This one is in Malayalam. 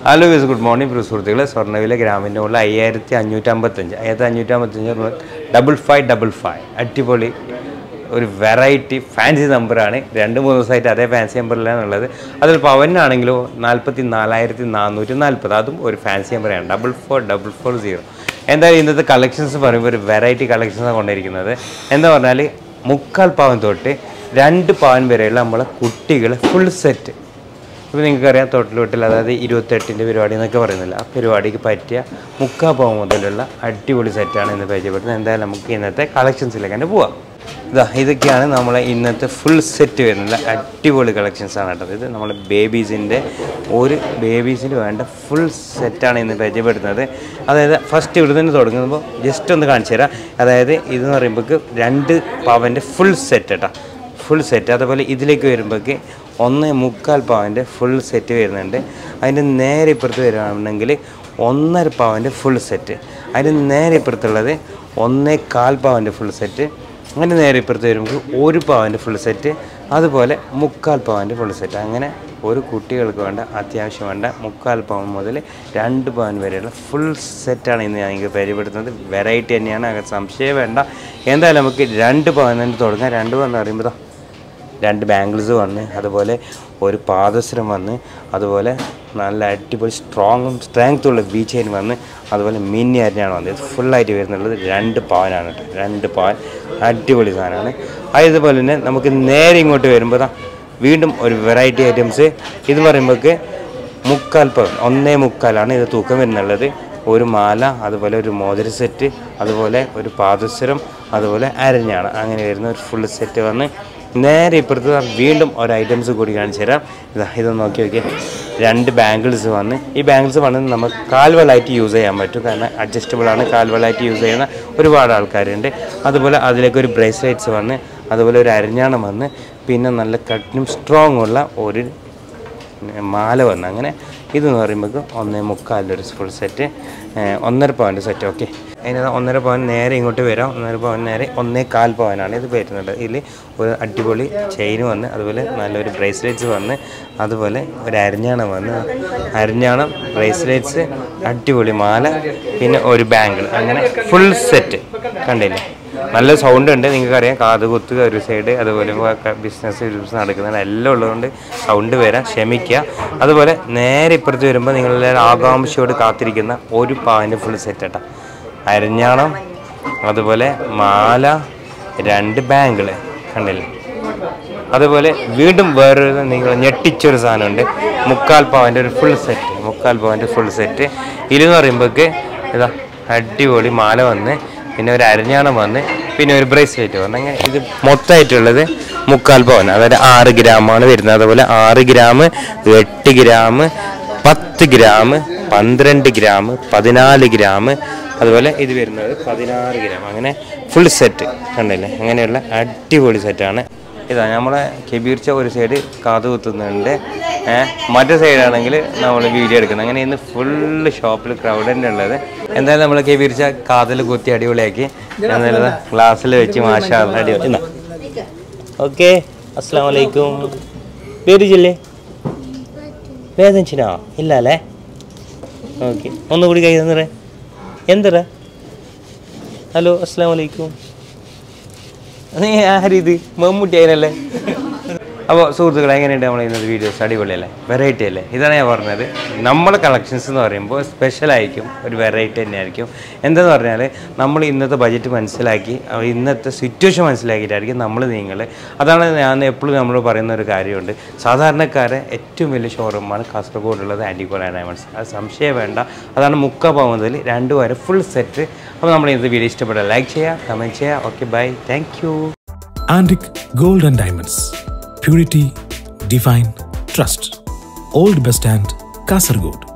ഹലോ ഗസ് ഗുഡ് മോർണിംഗ് പ്രിയ സുഹൃത്തുക്കളെ സ്വർണ്ണവില ഗ്രാമിൻ്റെ മുകളിൽ അയ്യായിരത്തി അഞ്ഞൂറ്റമ്പത്തഞ്ച് അയ്യായിരത്തി അഞ്ഞൂറ്റമ്പത്തഞ്ച് ഡബിൾ ഫൈവ് ഡബിൾ ഫൈവ് അടിപൊളി ഒരു വെറൈറ്റി ഫാൻസി നമ്പറാണ് രണ്ട് മൂന്ന് ദിവസമായിട്ട് അതേ ഫാൻസി നമ്പറിലാണ് ഉള്ളത് അതിൽ പവനാണെങ്കിലോ നാൽപ്പത്തി നാലായിരത്തി നാനൂറ്റി നാൽപ്പത് അതും ഒരു ഫാൻസി നമ്പറാണ് double four double four zero എന്തായാലും ഇന്നത്തെ കളക്ഷൻസ് പറയുമ്പോൾ ഒരു വെറൈറ്റി കളക്ഷൻസാണ് കൊണ്ടിരിക്കുന്നത് എന്താ പറഞ്ഞാൽ മുക്കാൽ പവൻ തൊട്ട് രണ്ട് പവൻ വരെയുള്ള നമ്മളെ കുട്ടികൾ ഫുൾ സെറ്റ് ഇപ്പോൾ നിങ്ങൾക്കറിയാം തൊട്ടിലോട്ടിൽ അതായത് ഇരുപത്തെട്ടിൻ്റെ പരിപാടി എന്നൊക്കെ പറയുന്നില്ല ആ പരിപാടിക്ക് പറ്റിയ മുക്കാ പവൻ മുതലുള്ള അടിപൊളി സെറ്റാണ് ഇന്ന് പരിചയപ്പെടുന്നത് എന്തായാലും നമുക്ക് ഇന്നത്തെ കളക്ഷൻസിലേക്ക് തന്നെ പോവാം ഇതാ ഇതൊക്കെയാണ് നമ്മളെ ഇന്നത്തെ ഫുൾ സെറ്റ് വരുന്നത് അടിപൊളി കളക്ഷൻസ് ആണ് കേട്ടത് ഇത് നമ്മളെ ബേബീസിൻ്റെ ഒരു ബേബീസിന് വേണ്ട ഫുൾ സെറ്റാണ് ഇന്ന് പരിചയപ്പെടുത്തുന്നത് അതായത് ഫസ്റ്റ് ഇവിടെ നിന്ന് തുടങ്ങുമ്പോൾ ജസ്റ്റ് ഒന്ന് കാണിച്ചു തരാം അതായത് ഇതെന്ന് പറയുമ്പോൾ രണ്ട് പവൻ്റെ ഫുൾ സെറ്റ് കേട്ടോ ഫുൾ സെറ്റ് അതുപോലെ ഇതിലേക്ക് വരുമ്പോഴേക്ക് ഒന്ന് മുക്കാൽ പവൻ്റെ ഫുൾ സെറ്റ് വരുന്നുണ്ട് അതിൻ്റെ നേരെ ഇപ്പുറത്ത് വരികയാണെങ്കിൽ ഒന്നര പവൻ്റെ ഫുൾ സെറ്റ് അതിന് നേരെ ഇപ്പുറത്തുള്ളത് ഒന്നേ കാൽ പവൻ്റെ ഫുൾ സെറ്റ് അങ്ങനെ നേരെ ഇപ്പുറത്ത് വരുമ്പോൾ ഒരു പവൻ്റെ ഫുൾ സെറ്റ് അതുപോലെ മുക്കാൽ പവൻ്റെ ഫുൾ സെറ്റ് അങ്ങനെ ഒരു കുട്ടികൾക്ക് വേണ്ട അത്യാവശ്യം വേണ്ട മുക്കാൽ പവൻ മുതൽ രണ്ട് പവൻ വരെയുള്ള ഫുൾ സെറ്റാണ് ഇന്ന് ഞാൻ നിങ്ങൾക്ക് പരിചയപ്പെടുത്തുന്നത് വെറൈറ്റി തന്നെയാണ് അങ്ങനെ സംശയം വേണ്ട എന്തായാലും നമുക്ക് രണ്ട് പവൻ തന്നെ തുടങ്ങാം രണ്ട് പവൻ എന്ന് പറയുമ്പോൾ ദാ രണ്ട് ബാംഗിൾസ് വന്ന് അതുപോലെ ഒരു പാദസരം വന്ന് അതുപോലെ നല്ല അടിപൊളി സ്ട്രോങ്ങും സ്ട്രെങ്ത്തും ഉള്ള ബി ചെയിൻ വന്ന് അതുപോലെ മിന്നി അരിഞ്ഞാണ് വന്നത് ഫുള്ളായിട്ട് വരുന്നുള്ളത് രണ്ട് പവനാണ് കേട്ടോ രണ്ട് പവൻ അടിപൊളി സാധനമാണ് അതുപോലെ തന്നെ നമുക്ക് നേരെ ഇങ്ങോട്ട് വരുമ്പോൾ ദാ വീണ്ടും ഒരു വെറൈറ്റി ഐറ്റംസ് ഇത് പറയുമ്പോഴേക്ക് മുക്കാൽ പവൻ ഒന്നേ മുക്കാലാണ് ഇത് തൂക്കം വരുന്നുള്ളത് ഒരു മാല അതുപോലെ ഒരു മോതിര സെറ്റ് അതുപോലെ ഒരു പാദസരം അതുപോലെ അരഞ്ഞാണ് അങ്ങനെ വരുന്ന ഒരു ഫുൾ സെറ്റ് വന്ന് നേരെ ഇപ്പുറത്ത് ദാ വീണ്ടും ഒരു ഐറ്റംസ് കൂടി കാണിച്ചു തരാം ഇതാ ഇതൊന്ന് നോക്കി നോക്കിയേ രണ്ട് ബാംഗിൾസ് വന്ന് ഈ ബാംഗിൾസ് വന്ന് നമുക്ക് കാൽവലായിട്ട് യൂസ് ചെയ്യാൻ പറ്റും കാരണം അഡ്ജസ്റ്റബിൾ ആണ് കാൽവലായിട്ട് യൂസ് ചെയ്യുന്ന ഒരുപാട് ആൾക്കാരുണ്ട് അതുപോലെ അതിലേക്ക് ഒരു ബ്രേസ്ലെറ്റ്സ് വന്ന് അതുപോലെ ഒരു അരഞ്ഞാണം വന്ന് പിന്നെ നല്ല കട്ടിനും സ്ട്രോങ് ഉള്ള ഒരു മാല വന്ന് അങ്ങനെ ഇതെന്ന് പറയുമ്പോൾ ഒന്നേ മുക്കാലിൻ്റെ ഒരു ഫുൾ സെറ്റ് ഒന്നര പവൻ്റെ സെറ്റ് ഓക്കെ അതിന് ഒന്നര പവൻ നേരെ ഇങ്ങോട്ട് വരാം ഒന്നര പവൻ നേരെ ഒന്നേ കാൽ പവനാണ് ഇത് വരുന്നത് ഇതിൽ ഒരു അടിപൊളി ചെയിൻ വന്ന് അതുപോലെ നല്ലൊരു ബ്രേസ്ലെറ്റ്സ് വന്ന് അതുപോലെ ഒരു അരിഞ്ഞാണം വന്ന് അരിഞ്ഞാണം ബ്രേസ്ലെറ്റ്സ് അടിപൊളി മാല പിന്നെ ഒരു ബാങ്കിൾ അങ്ങനെ ഫുൾ സെറ്റ് കണ്ടില്ലേ നല്ല സൗണ്ട് ഉണ്ട് നിങ്ങൾക്കറിയാം കാതുകുത്ത് ഒരു സൈഡ് അതുപോലെ ബിസിനസ് ബിസിനസ് നടക്കുന്നുണ്ട് എല്ലാം ഉള്ളതുകൊണ്ട് സൗണ്ട് വരാം ക്ഷമിക്കുക അതുപോലെ നേരെ ഇപ്പുറത്ത് വരുമ്പോൾ നിങ്ങളുടെ ആകാംക്ഷയോട് കാത്തിരിക്കുന്ന ഒരു പാവിൻ്റെ ഫുൾ സെറ്റ് കേട്ടോ അരിഞ്ഞാണം അതുപോലെ മാല രണ്ട് ബാങ്കിള് കണ്ടില്ലേ അതുപോലെ വീണ്ടും വേറൊരു നിങ്ങൾ ഞെട്ടിച്ചൊരു സാധനമുണ്ട് മുക്കാൽ പവൻ്റെ ഒരു ഫുൾ സെറ്റ് മുക്കാൽ പവൻ്റെ ഫുൾ സെറ്റ് ഇതെന്ന് പറയുമ്പോഴേക്ക് ഇതാ അടിപൊളി മാല വന്ന് പിന്നെ ഒരു അരഞ്ഞാണം വന്ന് പിന്നെ ഒരു ബ്രേസ്ലെറ്റ് വന്ന് അങ്ങനെ ഇത് മൊത്തമായിട്ടുള്ളത് മുക്കാൽ പവൻ അതായത് ആറ് ഗ്രാമാണ് വരുന്നത് അതുപോലെ ആറ് ഗ്രാം എട്ട് ഗ്രാം പത്ത് ഗ്രാം പന്ത്രണ്ട് ഗ്രാം പതിനാല് ഗ്രാം അതുപോലെ ഇത് വരുന്നത് പതിനാറ് ഗ്രാം അങ്ങനെ ഫുൾ സെറ്റ് കണ്ടില്ലേ അങ്ങനെയുള്ള അടിപൊളി സെറ്റാണ് ഇതാ നമ്മളെ കെബീർച്ച ഒരു സൈഡ് കാത് കുത്തുന്നുണ്ട് ഏഹ് മറ്റേ സൈഡാണെങ്കിൽ നമ്മൾ വീഡിയോ എടുക്കുന്നത് അങ്ങനെ ഇന്ന് ഫുള്ള് ഷോപ്പിൽ ക്രൗഡ് തന്നെ ഉള്ളത് എന്തായാലും നമ്മൾ കെബീർച്ച കാതിൽ കുത്തി അടിപൊളിയാക്കി എന്തായാലും ഗ്ലാസ്സിൽ വെച്ച് മാഷാ അല്ലാ, അടിപൊളി എന്നാ ഓക്കെ അസ്സാം വലൈക്കും പേര് ജില്ലേ വേദനിച്ചിനോ ഇല്ല അല്ലേ ഓക്കെ ഒന്നുകൂടി കൈ തന്നറേ എന്തറ ഹലോ അസ്സാം വലൈക്കും നീ ആരിത് മമ്മൂട്ടി അതിനല്ലേ അപ്പോൾ സുഹൃത്തുക്കളെ എങ്ങനെയുണ്ട് നമ്മൾ ഇന്നത്തെ വീഡിയോസ് അടിപൊളിയല്ലേ വെറൈറ്റി അല്ലേ ഇതാണ് ഞാൻ പറഞ്ഞത് നമ്മളെ കളക്ഷൻസ് എന്ന് പറയുമ്പോൾ സ്പെഷ്യൽ ആയിരിക്കും ഒരു വെറൈറ്റി തന്നെയായിരിക്കും എന്താന്ന് പറഞ്ഞാൽ നമ്മൾ ഇന്നത്തെ ബജറ്റ് മനസ്സിലാക്കി അഹ് ഇന്നത്തെ സിറ്റുവേഷൻ മനസ്സിലാക്കിയിട്ടായിരിക്കും നമ്മൾ നീങ്ങൾ അതാണ് ഞാൻ എപ്പോഴും നമ്മൾ പറയുന്ന ഒരു കാര്യമുണ്ട് സാധാരണക്കാരെ ഏറ്റവും വലിയ ഷോറൂമാണ് കാസർഗോഡുള്ളത് ആൻറ്റിക്കോള ഡയമണ്ട്സ് അത് സംശയം വേണ്ട അതാണ് മുക്ക പോകുന്നതിൽ രണ്ട് വരെ ഫുൾ സെറ്റ് അപ്പോൾ നമ്മൾ ഇന്നത്തെ വീഡിയോ ഇഷ്ടപ്പെട്ടാൽ ലൈക്ക് ചെയ്യുക കമൻറ്റ് ചെയ്യുക okay bye thank you Antique Gold and Diamonds. Purity, Divine, Trust. Old Bus Stand, Kasargod.